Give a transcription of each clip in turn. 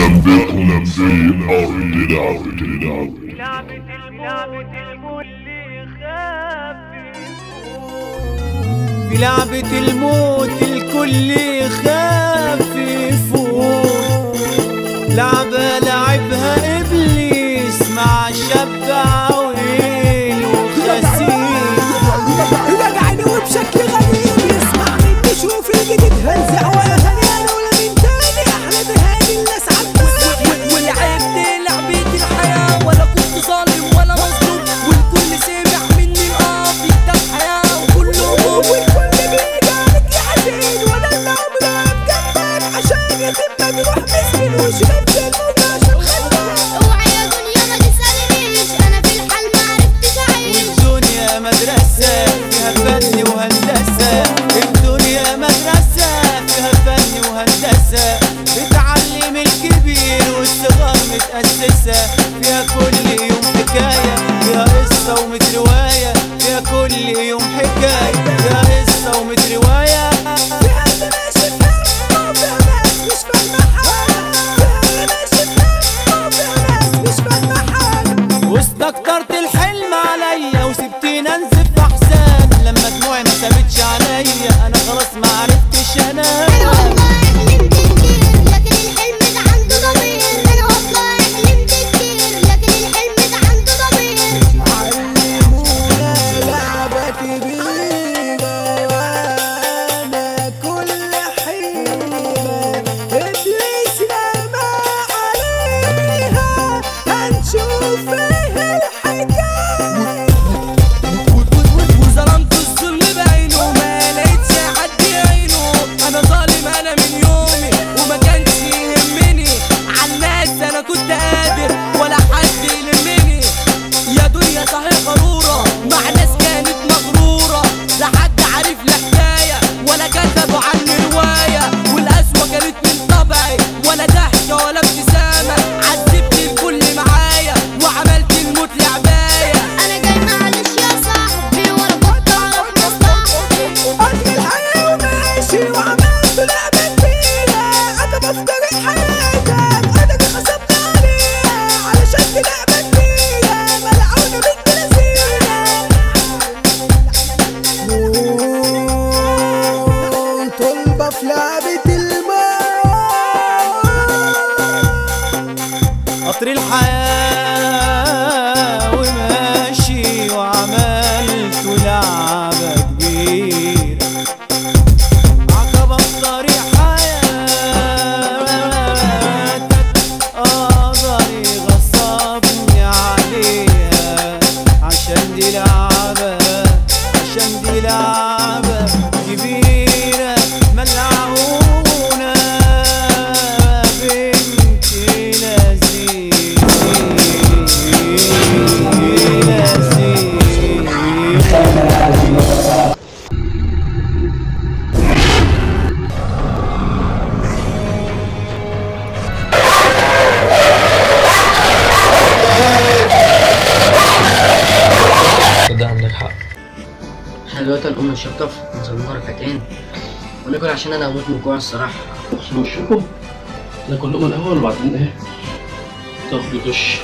بكم في أرض العرض لعبة لعبة الكل خافي في لعبة الموت الكل يخاف يفوت لعبة لعبها إبليس مع شاب عويل وخسيس وجعني وبشكل غريب يسمع مني شوف الجديد هنزع واغاني انا ولا من تاني احلى بهاني الناس عالبالي ولعبت لعبة الحياة ولا كنت ظالم ولا مظلوم والكل سمع مني اه في كتاب حياة وكله هموم والكل بيجي عليك يا حزين وانا اللي عمري جنبك عشان يتم مجروح مسكين وشربت الموت عشان خلقك اوعي يا دنيا ما تسألنيش انا في الحال ما عرفتش اعيش والدنيا مدرسة فيها فن وهندسة الدنيا مدرسة فيها فن وهندسة بتعلم الكبير والصغار متأسسة فيها كل يوم حكاية فيها قصة ومت رواية فيها كل يوم حكاية فيها قصة ومت رواية في حد ماشي بهمه وفيها ناس مش فاهمة حاجة في حد ماشي بهمه وفيها ناس مش فاهمة حاجة واستكترت الحلم عليا وسبتني انزف احسان لما دموعي ما سابتش عليا انا خلاص ما عرفتش انا انام والله حلمت كتير لكن الحلم ده عنده ضمير انا والله حلمت كتير لكن الحلم ده عنده ضمير علمونا لعبة كبيرة وانا كل حيلة ابليس رمى عليها هنشوف ايه الحكاية وظلمت الظلم بعينه ما لقيتش حد يعينه انا ظالم انا من يومي وما كانش يهمني عالناس انا كنت قادر ولا حد يلمني يا دنيا صحيح غرورة مع ناس كانت مغرورة لا حد عارف لا حكاية ولا كتبوا عني رواية والقسوة كانت من طبعي ولا ضحكة ولا ابتسامة عذبت الكل معايا وعملت الموت لعباية انا جاي معلش يا صاحبي وانا كنت اعرف مصلحتي قضي الحياة وماشي وعملت لعبة كبيرة أنا بفترق حياتك أنا اللي خصمت عليها علشان دي لعبة كبيرة ملعونة بنت لذينة طلبة في لعبة الموت قطر الحياة وماشي وعملت لعبة كبيرة عقبة في طريق حياتك قدري غصبني عليها عشان دي لعبة عشان دي لعبة كبيرة ملعونة بنت لذيذ ده عندك حق احنا دلوقتي هنقوم نشطف ونصلي ركعتين وناكل عشان انا هموت من الجوع الصراحه اصل وشكم ناكل لقمه الاول وبعدين ايه تاخدوا دش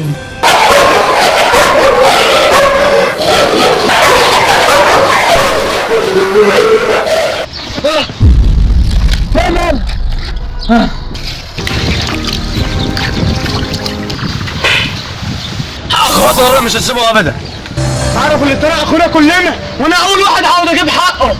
خطر مش هسيبه ابدا عارف اللي طلع اخونا كلنا وانا اول واحد هقعد اجيب حقه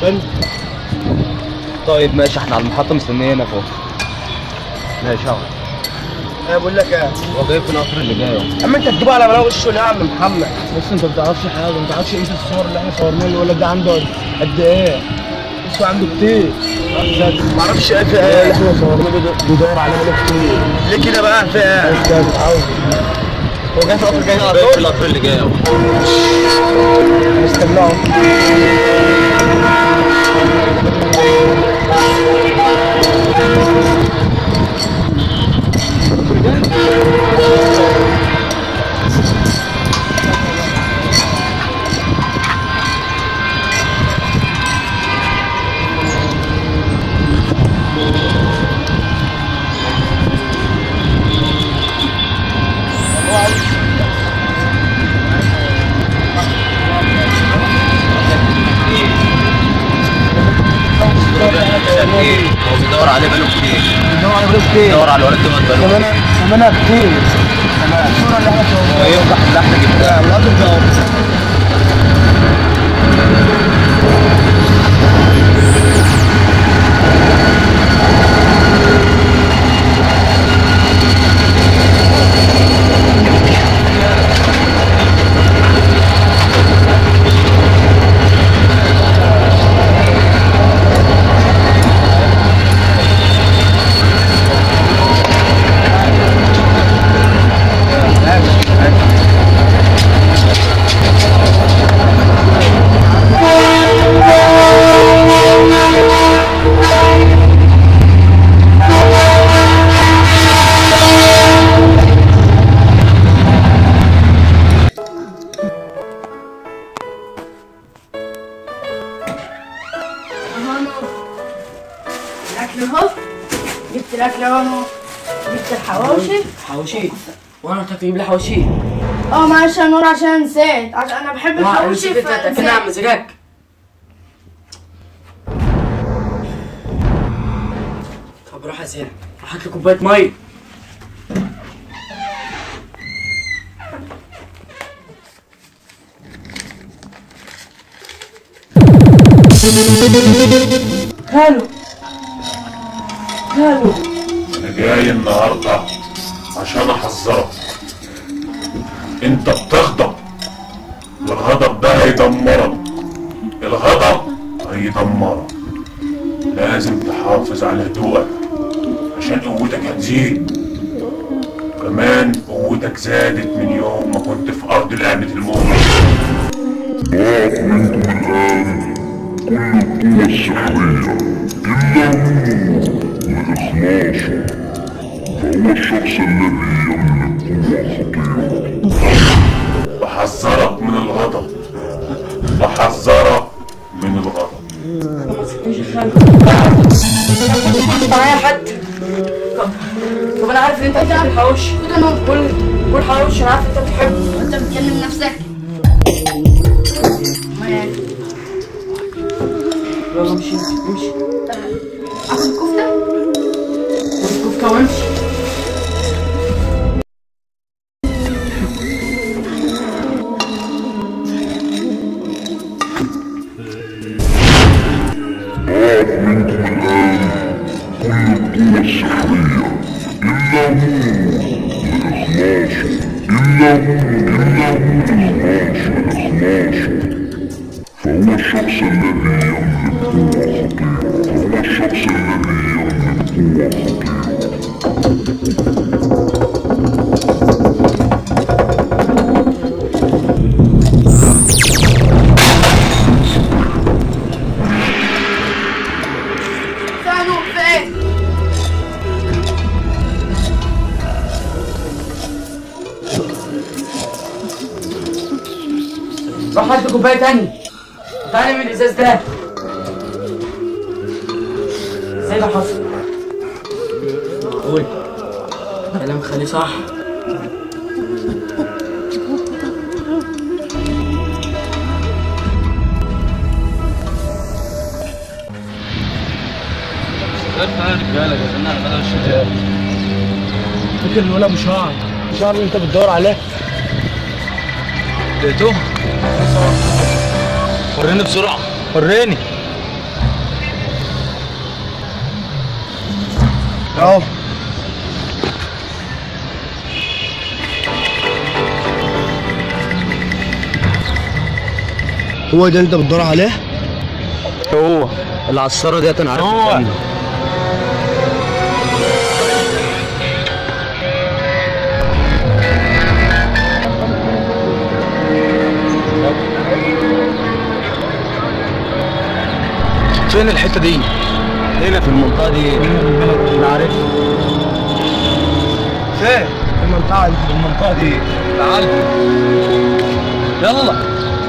فين طيب ماشي احنا على المحطة مستنيينك اهو ماشي اهو انا بقول لك ايه هو جاي في القطر اللي جاي اهو اما انت تجيب على بلاوي وشه ليه يا عم محمد بس انت ما بتعرفش حاجه ما بتعرفش قيمه الصور اللي احنا صورناها الولد ده عنده قد ايه بس عنده كتير ما اعرفش ايه في ايه اللي احنا صورناه بيد- بيدور على بلاوي كتير ليه كده بقى في ايه بس كده عاوز هو جاي في القطر جاي على طول في القطر اللي جاي اهو هنستناه هو بيدور عليه بقاله كتير بيدور على بلاوي كتير بيدور على الولد ده بقاله كمان كمان كتير كمان الصورة اللي احنا صورناها ايه يفضح اللي احنا جبناه القطر ده اهو الاكل اهو جبت الاكل اهو جبت الحواوشي حواوشي وانا قلت لك تجيب لي حواوشي اه معلش يا نور عشان نسيت عشان انا بحب الحواوشي نسيت انت فين عم مزاجك طب روح يا زين هات لي كوبايه ميه هالو هالو انا جاي النهارده عشان احذرك انت بتغضب الغضب ده هيدمرك الغضب هيدمرك لازم تحافظ على هدوءك عشان قوتك هتزيد كمان قوتك زادت من يوم ما كنت في ارض لعبة الموت ضاق منكم الآن كل القوى السحرية إلا هو وإخلاصه فهو الشخص الذي يملك قوة خطيرة بحذرك من الغضب بحذرك من الغضب معايا حد طب طب انا عارف ان انت بتحب الحواوشي كل كل حواوشي انا عارف انت بتحبه انت بتكلم نفسك يلا امشي امشي اخد كفته خد كفته وامشي ضاق منكم الآن كل القوى السحرية إلا هو وإخلاصه إلا هو إلا هو إخلاصه إخلاصه فهو الشخص الذي يملك قوة خطيرة فهو الشخص الذي يملك قوة خطيرة ثانو فين روح هات لي كوبايه تانية تعالى من الازاز ده ازاي ده حصل؟ قول كلام خليه صح فاكر الولد ابو شعر شعر اللي انت بتدور عليه لقيتوه وريني بسرعة وريني اهو هو ده اللي انت بتدور عليه؟ هو العصاره ديت انا عارف هو. مكانها. فين الحته دي هنا في المنطقه دي انا عارفها فين؟ المنطقة دي المنطقه دي تعال يلا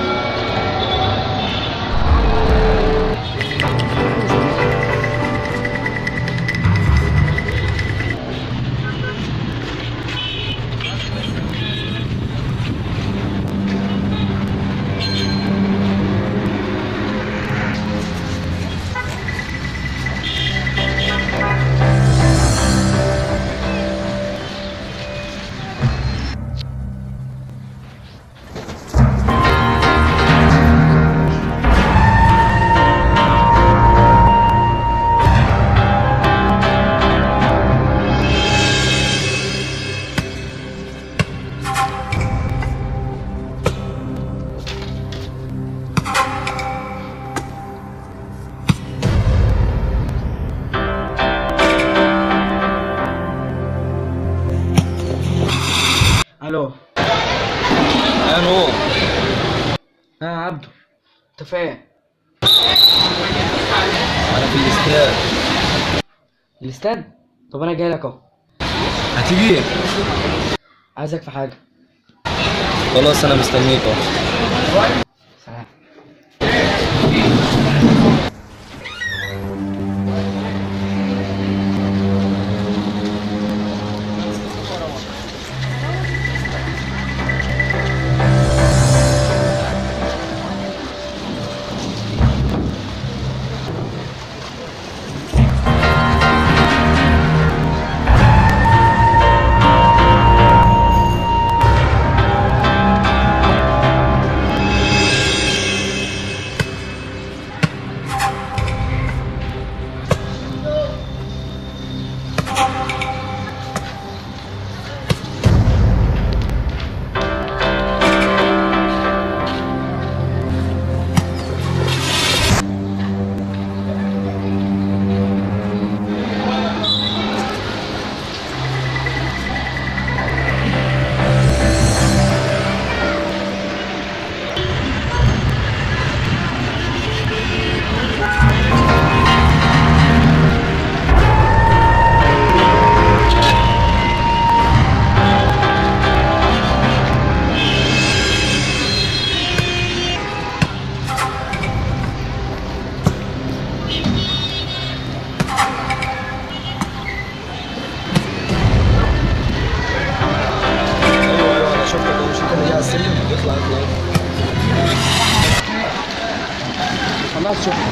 الو يا نور ها يا عبدو انت فين انا في الاستاد الاستاد طب انا جاي لك اهو هتيجي عايزك في حاجه خلاص انا مستنيك اهو سلام ايوه ايوه انا شفتك اهو مش انت اللي جاي على السلم اطلع اطلع خلاص شوف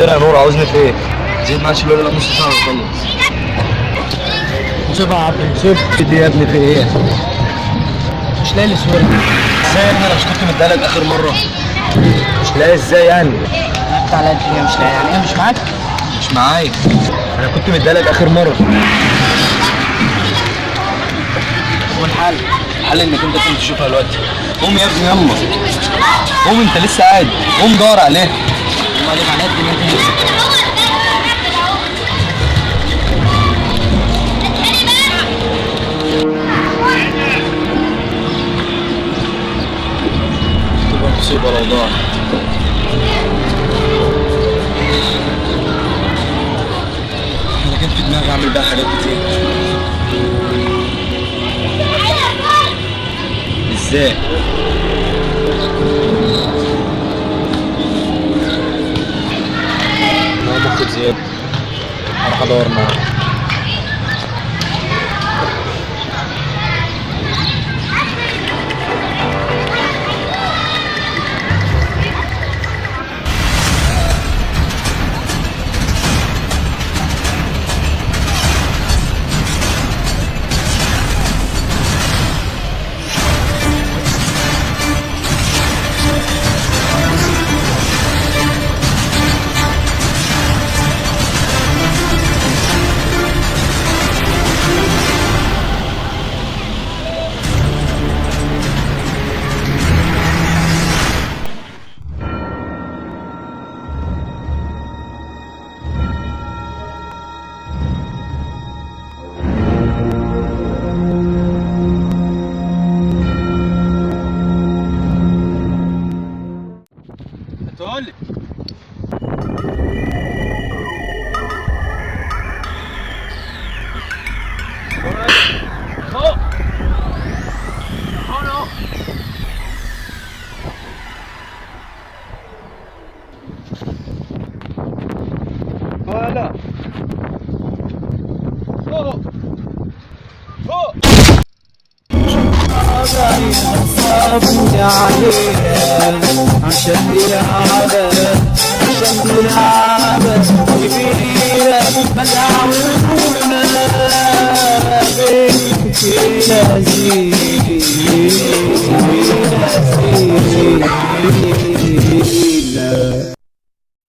خير يا نور عاوزني في ايه؟ زيد معاش الا نص ساعه ونخلص نسيبها يا عبد نسيب دي يا ابني في ايه؟ مش لاقي الصورة ازاي يا ابني انا مش كنت مديها لك اخر مره مش لاقي ازاي يعني؟ انت على الدنيا مش لاقي يعني هي مش معاك مش معايا انا كنت مديها لك اخر مره والحل الحل انك انت تقوم تشوفها دلوقتي قوم يا ابني يلا قوم انت لسه قاعد قوم دور عليها الله عليك على الدنيا دي تبقى مصيبه لو ضاع انا كان في دماغي اعمل بقى حاجات كتير ازاي انا باخد زياد هروح ادور معاه تقول لي ولا فوق فوق صابني عليها عشان يلعبها عشان يلعبها كبيرة مدعونا بنت لذيذة